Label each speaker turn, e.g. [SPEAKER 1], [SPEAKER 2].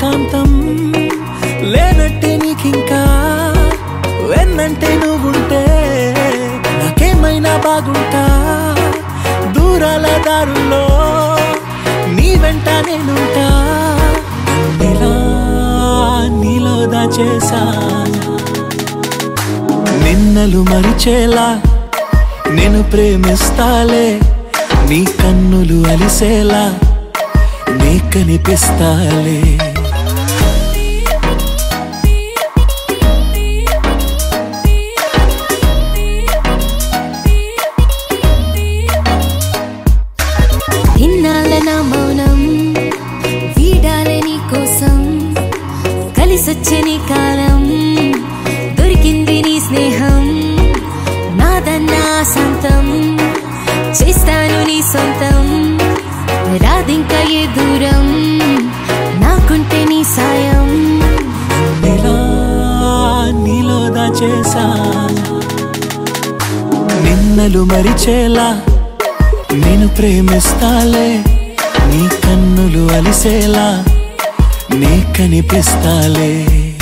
[SPEAKER 1] ఏకాంతం లేనట్టే నీకింకా వెన్నంటే నువ్వుంటే నాకేమైనా బాగుంటా దూరాల దారుల్లో నీ వెంట నేనుంటా నీలా నీలో దాచేసా నిన్నలు మరిచేలా నేను ప్రేమిస్తాలే నీ కన్నులు అలిసేలా నీ కనిపిస్తాలే
[SPEAKER 2] ఇన్నాళ్ళ నా మౌనం వీడాలే నీ కోసం కలిసొచ్చే నీ కాలం దొరికింది నీ స్నేహం నాదన్నా సొంతం చేస్తాను నీ సొంతం రాదింకా ఏ దూరం నాకుంటే నీ సాయం
[SPEAKER 1] నీలా నీలో దాచేసా నిన్నలు మరిచేలా నేను ప్రేమిస్తాలే నీ కన్నులు అలిసేలా నీ కనిపిస్తాలే